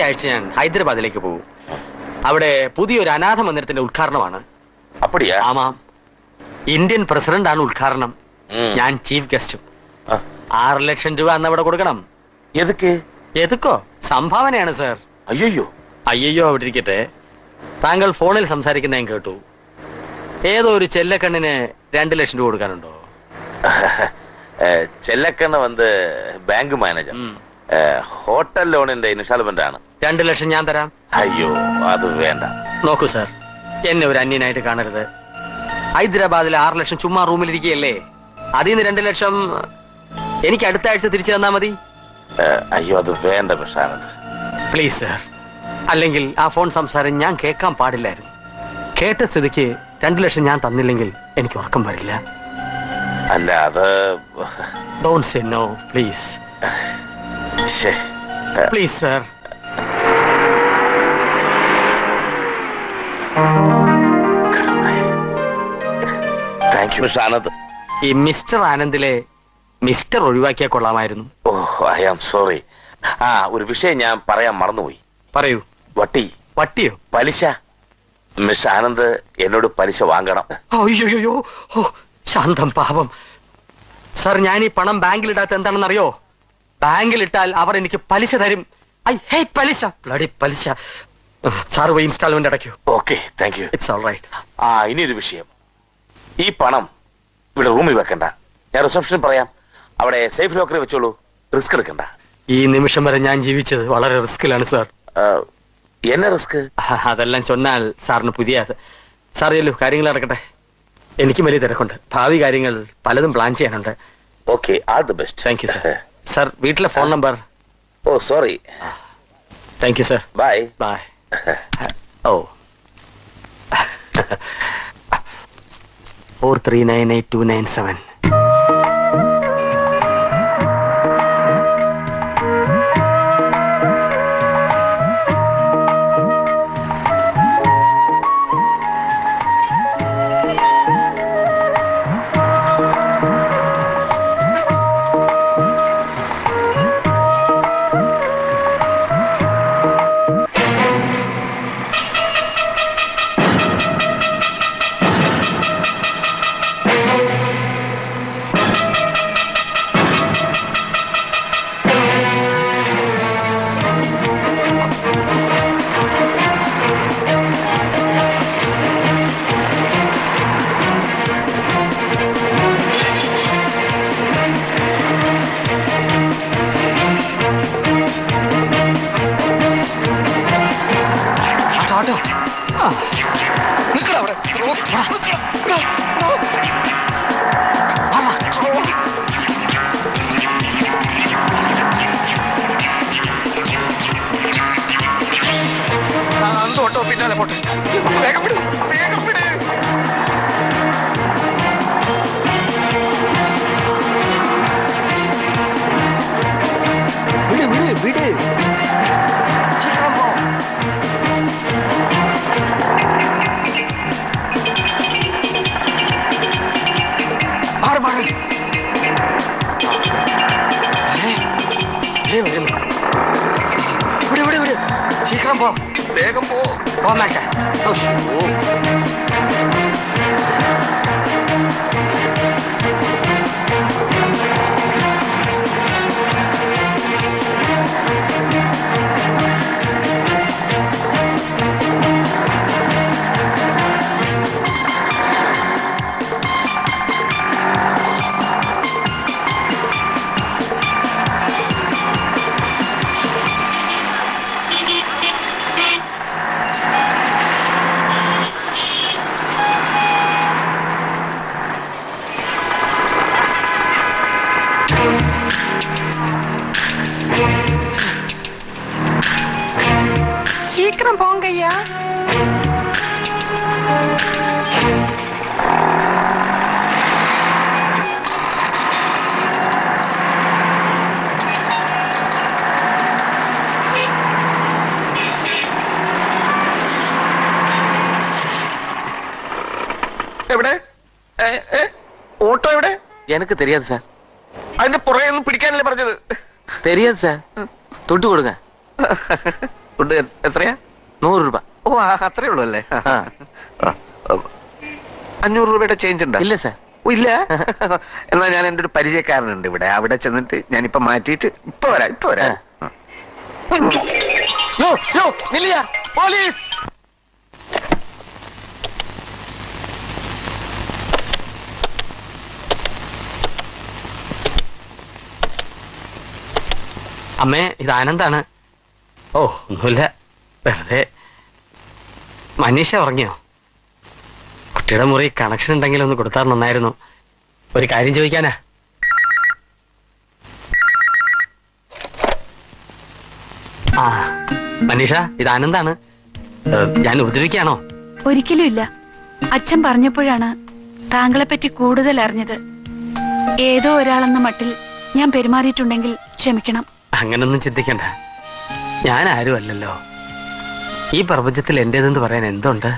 ആഴ്ച ഞാൻ ഹൈദരാബാദിലേക്ക് പോകും അവിടെ പുതിയൊരു അനാഥ മന്ദിരത്തിന്റെ ഉദ്ഘാടനമാണ് அப்படியா ആമാം ഇന്ത്യൻ പ്രസിഡന്റ് ആണ് ഉദ്ഘാടനം ഉം. ഞാൻ ചീഫ് ഗസ്റ്റും ആ. ആറ് ലക്ഷം രൂപ അന്ന് അവിടെ കൊടുക്കണം எதுக்கு എതുക്കോ സംഭാവനയാണ് സർ ஐயோ അയ്യോ അവിടെ ഇരിക്കട്ടെ താങ്കൾ ഫോണിൽ സംസാരിക്കുന്ന ഞാൻ കേട്ടു ഏതോ ഒരു ചെല്ലക്കണ്ണിന് രണ്ട് ലക്ഷം രൂപ കൊടുക്കാനുണ്ടോ ചെല്ലക്കണ്ണ വന്ന് ബാങ്ക് മാനേജർ ഉം. ഹോട്ടൽ ലോണിന്റെ ഇൻസ്റ്റാൾമെന്റ് ആണ് രണ്ട് ലക്ഷം ഞാൻ തരാം അയ്യോ അത് വേണ്ട നോക്കൂ സർ എന്നെ ഒരു അന്യനായിട്ട് കാണരുത് ഹൈദരാബാദിൽ ആറ് ലക്ഷം ചുമ്മാ റൂമിലിരിക്കുകയല്ലേ അതിൽ നിന്ന് രണ്ട് ലക്ഷം എനിക്ക് അടുത്ത ആഴ്ച തിരിച്ചു തന്നാ മതി ഏ, അയ്യോ അത് വേണ്ട പ്രശാനത് പ്ലീസ് സർ അല്ലെങ്കിൽ ആ ഫോൺ സംസാരം ഞാൻ കേൾക്കാൻ പാടില്ലായിരുന്നു കേട്ട സ്ഥിതിക്ക് രണ്ടു ലക്ഷം ഞാൻ തന്നില്ലെങ്കിൽ എനിക്ക് ഉറക്കം വരില്ല അല്ല അത് ഡോൺ സേ നോ പ്ലീസ് ശ്ശേ. Please sir thank you Prashant ഈ മിസ്റ്റർ ആനന്ദിലെ മിസ്റ്റർ ഒഴിവാക്കിയാൽ കൊള്ളാമായിരുന്നു ഓ ഐ ആം സോറി ആ ഒരു വിഷയം ഞാൻ പറയാൻ മറന്നുപോയി പറയൂ വട്ടി വട്ടിയോ പലിശ മിസ് ആനന്ദ് എന്നോട് പലിശ വാങ്ങണം അയ്യോയ്യോ ഓ ശാന്തം പാപം സർ ഞാൻ ഈ പണം ബാങ്കിൽ ഇടാത്ത എന്താണെന്നറിയോ ബാങ്കിൽ ഇട്ടാൽ അവർ എനിക്ക് പലിശ തരും ഐ ഹേറ്റ് പലിശ ബ്ലഡി പലിശ സാർ പോയി ഇൻസ്റ്റാൾമെന്റ് അടയ്ക്കൂ okay thank you it's all right ആ ഇനിയൊരു വിഷയം ഈ പണം ഇവിടെ റൂമിൽ വെക്കണ്ട ഞാൻ റിസപ്ഷൻ പറയാം അവിടെ സേഫ് ലോക്കറിൽ വെച്ചോളൂ റിസ്ക് എടുക്കണ്ട ഈ നിമിഷം വരെ ഞാൻ ജീവിച്ചത് വളരെ റിസ്കിലാണ് സാർ ആ, എന്നെ റിസ്ക് അതെല്ലാം ചൊന്നാൽ സാറിന് പുതിയ സാർ ചെല്ലു കാര്യങ്ങൾ നടക്കട്ടെ എനിക്കും വലിയ തിരക്കുണ്ട് ഭാവി കാര്യങ്ങൾ പലതും പ്ലാൻ ചെയ്യാനുണ്ട് okay all the best thank you sir sir വീട്ടിലെ phone number oh sorry thank you sir bye bye oh four three nine eight two nine seven auto ആ നിൽക്കടാ അവിടെ റോസ്, നിൽക്കടാ. ഇടാ, ഇടാ. വാ, വാ. ആ, അന്ത് ഓട്ടോ പിന്നാലെ പോട്ടെ വേഗം വിട് വേഗം വിട് വിട് വിട് വിട് സീക്കിരം പോ മാറി മാറി ഏ, ദേ വരുന്നു. വിട് വിട് വിട് ശീഘ്രം പോ വേഗം പോ പോന്നേക്കെ சீக்கிரம் போங்க ஐயா എവിടെ ഏ, ഏ, ഓട്ടോ എവിടെ எனக்கு தெரியாது சார் അതിന്റെ പുറകെ ഒന്നും പിടിക്കാനല്ലേ പറഞ്ഞത് தெரியாது சார் தொட்டு கொடுங்க ഫുഡ് എ- എത്രയാ നൂറ് രൂപ ഓ ആ, അത്രേ ഉള്ളൂ അല്ലേ ആ, ആ. അഞ്ഞൂറ് രൂപയുടെ ചേഞ്ച് ഉണ്ടോ ഇല്ല സാർ ഓ, ഇല്ല എന്നാ ഞാൻ എൻ്റെ ഒരു പരിചയക്കാരനുണ്ട് ഇവിടെ അവിടെ ചെന്നിട്ട് ഞാനിപ്പോ മാറ്റിയിട്ട് ഇപ്പൊ വരാം ഇപ്പൊ വരാം ആ. യോ യോ നില്ലിയ പോലീസ് അമ്മേ ഇത് ആനന്ദാണ് ഓ ഒന്നുമില്ല വെറുതെ മനീഷ ഉറങ്ങിയോ കുട്ടിയുടെ മുറി കണക്ഷൻ ഉണ്ടെങ്കിൽ ഒന്ന് കൊടുത്താൽ നന്നായിരുന്നു ഒരു കാര്യം ചോദിക്കാനാ ആ മനീഷ ഇത് ആനന്ദാണ് ഏ, ഞാൻ ഉപദ്രവിക്കാണോ ഒരിക്കലും ഇല്ല അച്ഛൻ പറഞ്ഞപ്പോഴാണ് താങ്കളെ പറ്റി കൂടുതൽ അറിഞ്ഞത് ഏതോ ഒരാളെന്ന മട്ടിൽ ഞാൻ പെരുമാറിയിട്ടുണ്ടെങ്കിൽ ക്ഷമിക്കണം അങ്ങനൊന്നും ചിന്തിക്കണ്ട ഞാൻ ആരും അല്ലല്ലോ ഈ പ്രപഞ്ചത്തിൽ എന്റേതെന്ന് പറയാൻ എന്തുണ്ട്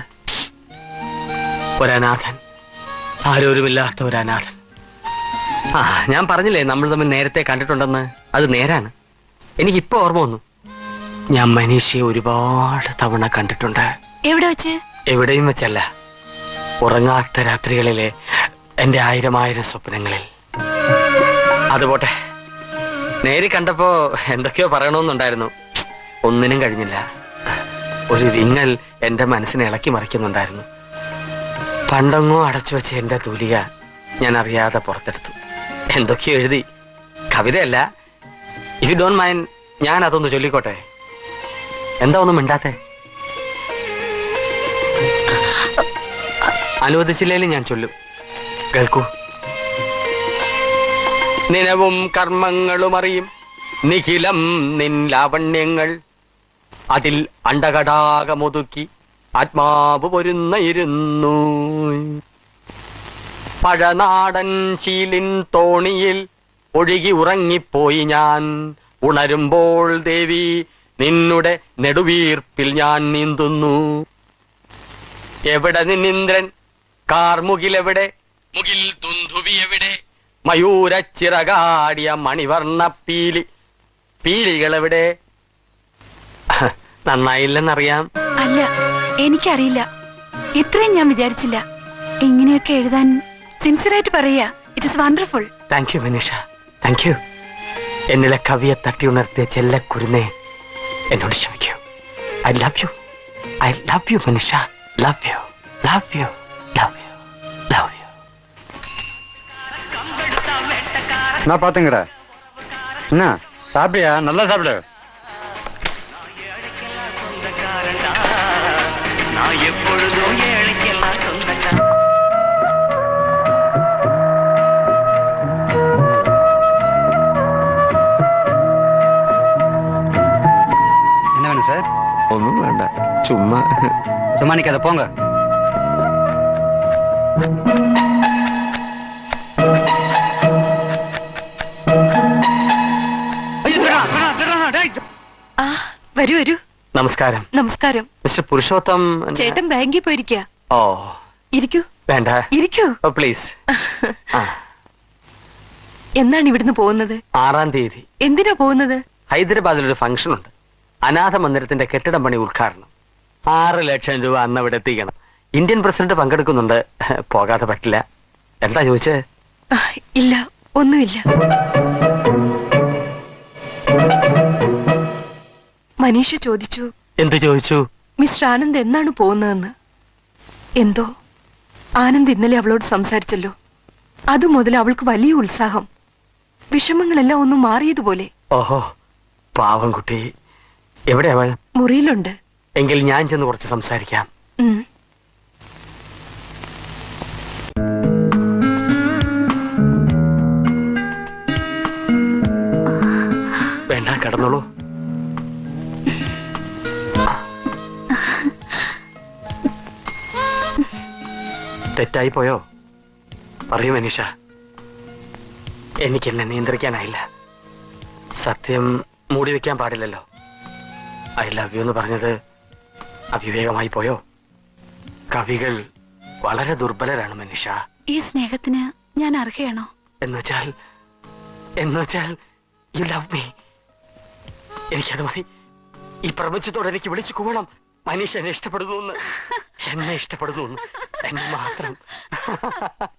ഒരനാഥൻ ആരോരുമില്ലാത്ത ഒരനാഥൻ ആ ഞാൻ പറഞ്ഞില്ലേ നമ്മൾ തമ്മിൽ നേരത്തെ കണ്ടിട്ടുണ്ടെന്ന് അത് നേരാണ് എനിക്കിപ്പോ ഓർമ്മ വന്നു ഞാൻ മനീഷയെ ഒരുപാട് തവണ കണ്ടിട്ടുണ്ട് എവിടെ വെച്ച് എവിടെയും വെച്ചല്ല ഉറങ്ങാത്ത രാത്രികളിലെ എന്റെ ആയിരം ആയിരം സ്വപ്നങ്ങളിൽ അതുപോട്ടെ നേരി കണ്ടപ്പോ എന്തൊക്കെയോ പറയണമെന്നുണ്ടായിരുന്നു ഒന്നിനും കഴിഞ്ഞില്ല ഒരു വിങ്ങൽ എന്റെ മനസ്സിനെ ഇളക്കി മറിക്കുന്നുണ്ടായിരുന്നു പണ്ടങ്ങോ അടച്ചു വെച്ച എന്റെ തൂലിക ഞാൻ അറിയാതെ പുറത്തെടുത്തു എന്തൊക്കെയോ എഴുതി കവിതയല്ല ഇഫ് യു ഡോൺ മൈൻഡ് ഞാൻ അതൊന്ന് ചൊല്ലിക്കോട്ടെ എന്താ ഒന്നും മിണ്ടാത്തെ അനുവദിച്ചില്ലേലും ഞാൻ ചൊല്ലും കേൾക്കൂ നിലവും കർമ്മങ്ങളും അറിയും നിഖിലം നിൻ ലാവണ്യങ്ങൾ അതിൽ അണ്ടകടാകമൊതുക്കി ആത്മാവ് പൊരുന്നയിരുന്നു പഴനാടൻ ശീലിൻ തോണിയിൽ ഒഴുകി ഉറങ്ങിപ്പോയി ഞാൻ ഉണരുമ്പോൾ ദേവി നിന്നുടെ നെടുവീർപ്പിൽ ഞാൻ നീന്തുന്നു എവിടെ നിന്നിന്ദ്രൻ കാർമുകിലെവിടെ മുകിൽ തുന്തുവി എവിടെ മയൂരച്ചിറകാടിയ മണിവർണ്ണ പീലി പീലികളെവിടെ നന്നായില്ലെന്നറിയാം അല്ല എനിക്കറിയില്ല ഇത്രയും ഞാൻ വിചാരിച്ചില്ല ഇങ്ങനെയൊക്കെ എഴുതാൻ സിൻസിയറായിട്ട് പറയാ it is wonderful thank you Manisha thank you എന്നിലെ കവിയെ തട്ടിയുണർത്തിയ ചെല്ലക്കുരുന്നേ എന്നോട് ക്ഷമിക്കൂ I love you I love you Manisha love you love you love you love you நான் பாத்துங்கடா என்ன சாப்பிடியா நல்லா சாப்பிடு என்ன வேணும் சார் ഒന്നും വേണ്ട ചുമ്മാ சும்மா நிக்காத போங்க ஐயோ, திருடா, திருடா, திருடா, டேய். ആ വരൂ വരൂ നമസ്കാരം നമസ്കാരം മിസ്റ്റർ പുരുഷോത്തം ചേട്ടൻ ബാങ്കിൽ പോയിരിക്കുക ഓ ഇരിക്കൂ വേണ്ട ഇരിക്കൂ ഓ പ്ലീസ് ആ എന്നാണ് ഇവിടുന്ന് പോകുന്നത് ആറാം തീയതി എന്തിനാ പോകുന്നത് ഹൈദരാബാദിൽ ഒരു ഫംഗ്ഷൻ ഉണ്ട് അനാഥ മന്ദിരത്തിന്റെ കെട്ടിടം പണി ഉദ്ഘാടനം ആറ് ലക്ഷം രൂപ അന്ന് അവിടെ എത്തിക്കണം ഇന്ത്യൻ പ്രസിഡന്റ് പങ്കെടുക്കുന്നുണ്ട് പോകാതെ പറ്റില്ല എന്താ ചോദിച്ചേ ആ, ഇല്ല ഒന്നുമില്ല മനീഷ ചോദിച്ചു എന്തു ചോദിച്ചു മിസ്റ്റർ ആനന്ദ് എന്നാണ് പോകുന്നതെന്ന് എന്തോ ആനന്ദ് ഇന്നലെ അവളോട് സംസാരിച്ചല്ലോ അതു മുതൽ അവൾക്ക് വലിയ ഉത്സാഹം വിഷമങ്ങളെല്ലാം ഒന്ന് മാറിയതുപോലെ ഓഹോ പാവം കുട്ടി എവിടെ അവൾ മുറിയിലുണ്ട് എങ്കിൽ ഞാൻ ചെന്ന് കുറച്ച് സംസാരിക്കാം ഉം. വേണ്ട കിടന്നോളൂ തെറ്റായി പോയോ പറയൂ മനീഷ എനിക്ക് എന്നെ നിയന്ത്രിക്കാനായില്ല സത്യം മൂടി വെക്കാൻ പാടില്ലല്ലോ ഐ ലവ് യു എന്ന് പറഞ്ഞത് അവിവേകമായി പോയോ കവികൾ വളരെ ദുർബലരാണ് മനുഷ്യ ഈ സ്നേഹത്തിന് ഞാൻ അർഹയാണോ എന്നുവെച്ചാൽ എന്നുവെച്ചാൽ യു ലവ് മീ എനിക്കത് മതി ഈ പ്രപഞ്ചത്തോട് എനിക്ക് വിളിച്ചു കൂവണം മനീഷ് എന്നെ ഇഷ്ടപ്പെടുന്നു എന്ന് എന്നെ ഇഷ്ടപ്പെടുന്നു എന്ന് എന്നെ മാത്രം